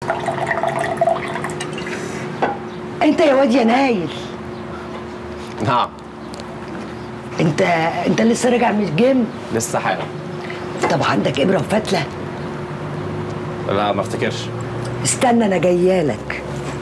انت يا واد يا نايل نعم انت انت لسه راجع من الجيم لسه حالا طب عندك ابره وفتله لا ما افتكرش استنى انا جايالك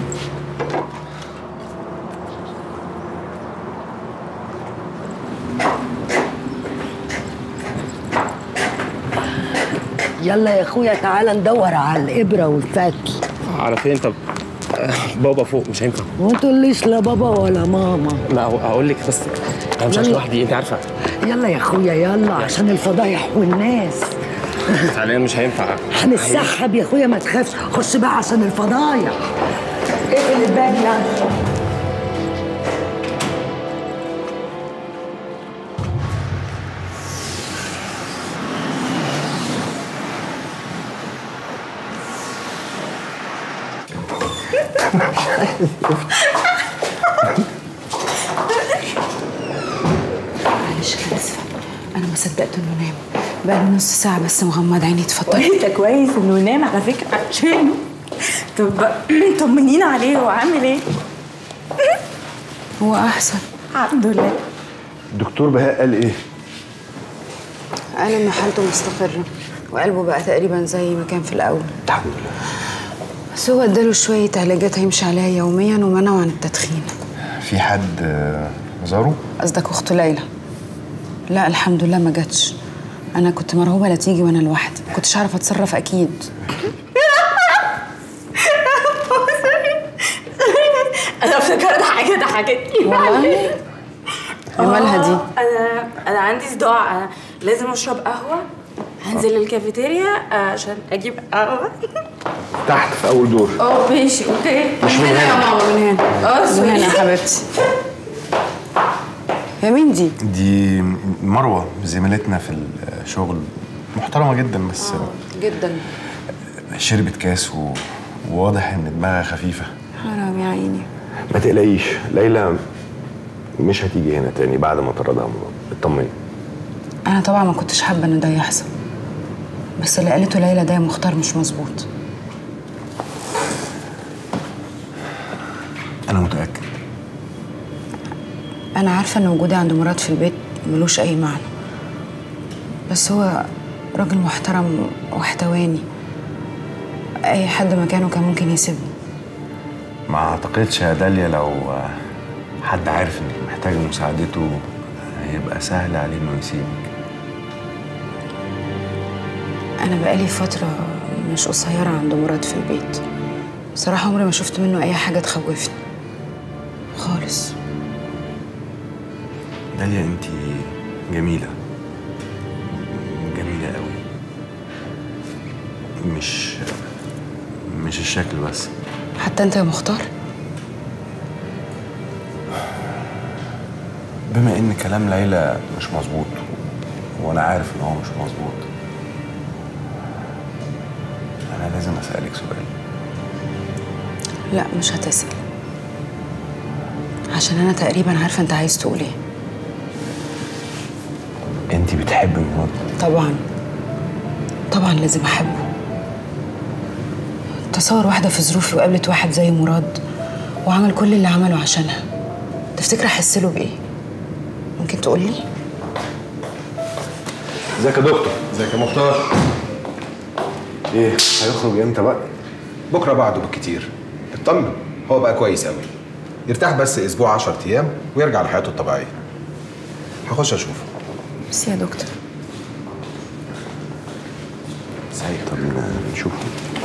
يلا يا اخويا تعالى ندور على الابره والفتل على فين طب آه، بابا فوق مش هينفع وما تقوليش لا بابا ولا ماما لا هو- هقول لك بس انا مش عايش يلا. لوحدي انت عارفه يلا يا اخويا يلا عشان الفضايح والناس فعليا مش هينفع هنتسحب يا اخويا ما تخافش خش بقى عشان الفضايح اقفل الباب يلا معلش انا اسفه انا ما صدقت انه نام بقى نص ساعه بس مغمض عيني اتفضلي انت كويس انه نام على فكره عشانه طب طمنينا عليه هو عامل ايه؟ هو احسن الحمد لله الدكتور بهاء قال ايه؟ قال ان حالته مستقره وقلبه بقى تقريبا زي ما كان في الاول الحمد لله بس هو اداله شويه علاجات هيمشي عليها يوميا ومنعه عن التدخين في حد آه، زاره؟ قصدك اخته ليلى لا الحمد لله ما جاتش انا كنت مرعوبه لا تيجي وانا لوحدي ما كنتش عارفه اتصرف اكيد انا افتكرت حاجه ضحكتني والله مالها دي انا انا عندي صداع انا لازم اشرب قهوه هنزل الكافيتيريا عشان اجيب قهوه تحت في اول دور اه ماشي اوكي مش من هنا يا هنا ماما من هنا اه من هنا يا سوري حبيبتي يا مين دي دي مروه زميلتنا في الشغل محترمه جدا بس جدا شربت كاس و... وواضح ان دماغها خفيفه حرام يا عيني ما تقلقيش ليلى مش هتيجي هنا تاني بعد ما طردها ماما اطمني انا طبعا ما كنتش حابه ان ده يحصل بس اللي قالته ليلى ده يا مختار مش مظبوط انا متاكد انا عارفه ان وجودي عند مراد في البيت ملوش اي معنى بس هو راجل محترم واحتواني اي حد مكانه كان ممكن يسيبني ما اعتقدش يا داليا لو آه، حد عارف انك محتاجه مساعدته هيبقى سهل عليه انه يسيبك انا بقالي فتره مش قصيره عند مراد في البيت بصراحه عمري ما شفت منه اي حاجه تخوفني خالص داليا انت جميله جميله قوي مش مش الشكل بس حتى انت يا مختار بما ان كلام ليلى مش مظبوط وانا عارف ان هو مش مظبوط انا لازم اسالك سؤال لا مش هتسأل عشان انا تقريبا عارفه انت عايز تقول ايه انت بتحبي مراد طبعا طبعا لازم احبه تصور واحده في ظروفي وقابلت واحد زي مراد وعمل كل اللي عمله عشانها تفتكر احس له بايه ممكن تقول لي ازيك يا دكتور ازيك يا مختار ايه هيخرج امتى بقى بكره بعده بالكتير اطمن هو بقى كويس قوي يرتاح بس اسبوع 10 ايام ويرجع لحياته الطبيعيه هخش اشوفه بس يا دكتور سعيد طب نشوفه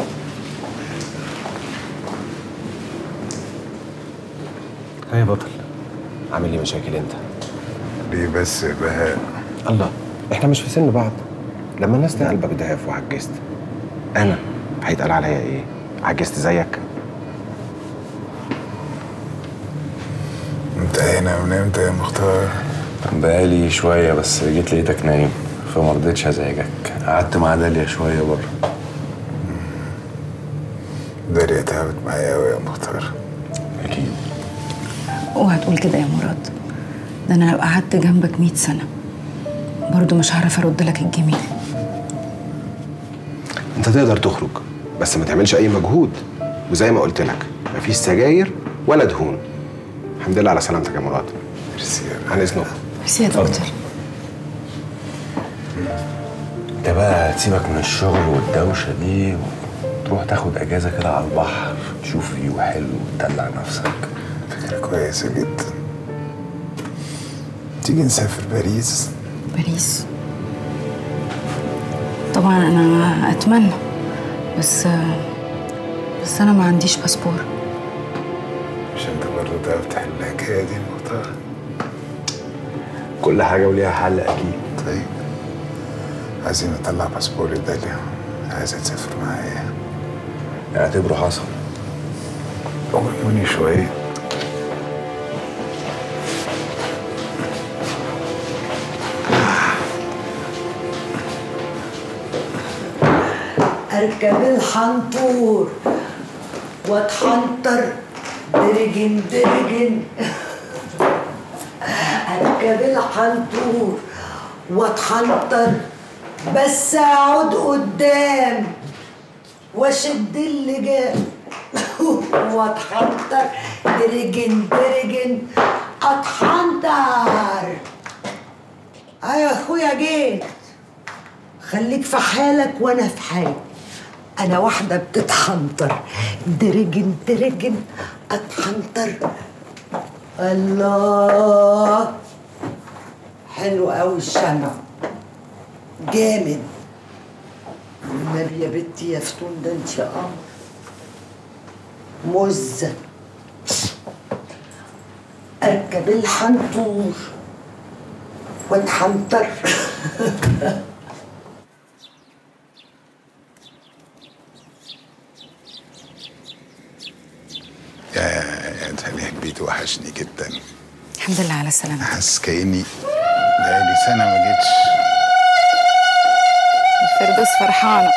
ها يا بطل عامل لي مشاكل انت ليه بس يا بهاء الله احنا مش في سن بعض لما الناس تلاقي قلبك ضعف وعجزت انا هيتقال عليا ايه عجزت زيك انت هنا من امتى يا مختار بقالي شويه بس جيت لقيتك نايم فما رضيتش ازعجك قعدت مع داليا شويه بره داريا تعبت معايا قوي يا مختار اكيد اوعى تقول كده يا مراد ده انا لو قعدت جنبك 100 سنه برضه مش هعرف ارد لك الجميل انت تقدر تخرج بس ما تعملش اي مجهود وزي ما قلت لك مفيش سجاير ولا دهون الحمد لله على سلامتك يا مراد ميرسي عن اذنك ميرسي يا دكتور انت بقى تسيبك من الشغل والدوشه دي وتروح تاخد اجازه كده على البحر تشوف فيو حلو وتدلع نفسك فكرة كويسة جدا تيجي نسافر باريس باريس طبعا انا اتمنى بس بس انا ما عنديش باسبور مش انت برضه تعرف تحل الحكاية دي مختار كل حاجه وليها حل اكيد طيب عايزين نطلع باسبور داليا عايزة تسافر معايا اعتبره حصل قوموني شوية اركب الحنطور واتحنطر درجن درجن اركب الحنطور واتحنطر بس اقعد قدام واشد اللجام واتحنطر درجن درجن اتحنطر ايوه يا اخويا جيت خليك في حالك وانا في حالي انا واحده بتتحنطر درجن درجن اتحنطر الله حلو قوي الشمع جامد النبي يا بنتي يا فتون ده انت قمر مزه اركب الحنطور واتحنطر يا يا داليا البيت وحشني جدا الحمد لله على السلامه حاسس كأني بقالي سنة ما جيتش الفردوس فرحانه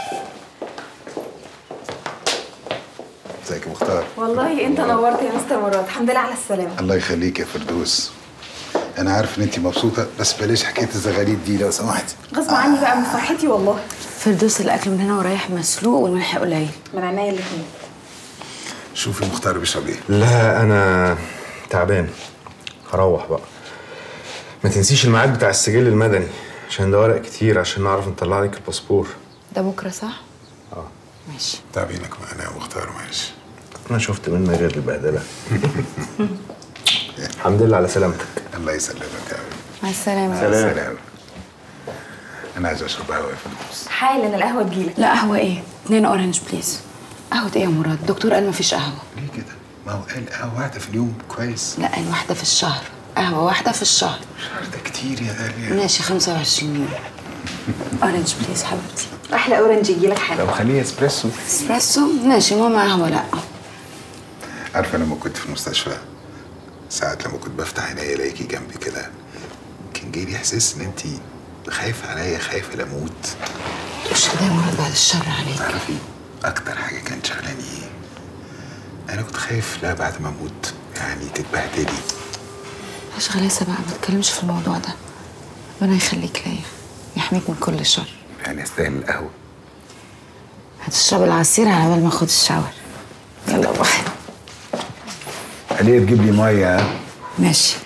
ازيك يا مختار والله انت نورت يا مستر مراد الحمد لله على السلامه الله يخليك يا فردوس انا عارف ان انت مبسوطه بس بلاش حكايه الزغاريد دي لو سمحتي غصب عني بقى من فرحتي والله فردوس الاكل من هنا ورايح مسلوق والملح قليل من عينيا الاثنين شوفي مختار بيشرب ايه لا انا تعبان هروح بقى ما تنسيش الميعاد بتاع السجل المدني عشان ده ورق كتير عشان نعرف نطلع لك الباسبور ده بكره صح اه ماشي تعبينك معانا يا مختار ماشي انا شفت منك غير البهدله الحمد لله على سلامتك الله يسلمك يا حبيبي مع السلامه سلام سلام انا عايز اشرب قهوه يا فردوس حالا القهوه تجيلك لا قهوه ايه اتنين اورنج بليز قهوه ايه يا مراد الدكتور قال مفيش قهوه ليه كده ما هو قال قهوه واحده في اليوم كويس لا قال واحده في الشهر قهوه واحده في الشهر شهر ده كتير يا داليا ماشي 25 يوم اورنج بليز حبيبتي احلى اورنج يجيلك حالا لو خليه اسبريسو اسبريسو ماشي ماما قهوه لا عارفه لما كنت في المستشفى ساعات لما كنت بفتح عينيا الاقيكي جنبي كده كان جاي احساس ان انت خايفه عليا خايفه لاموت مش كده يا مراد بعد الشر عليك تعرفي اكتر حاجه كانت شغلاني ايه انا كنت خايف لا بعد ما اموت يعني تتبهدلي مش غلاسه بقى ما تتكلمش في الموضوع ده ربنا يخليك ليا يحميك من كل شر يعني استاهل القهوه هتشرب العصير على بال ما اخد الشاور يلا باي عليه تجيب لي ميه ها؟ ماشي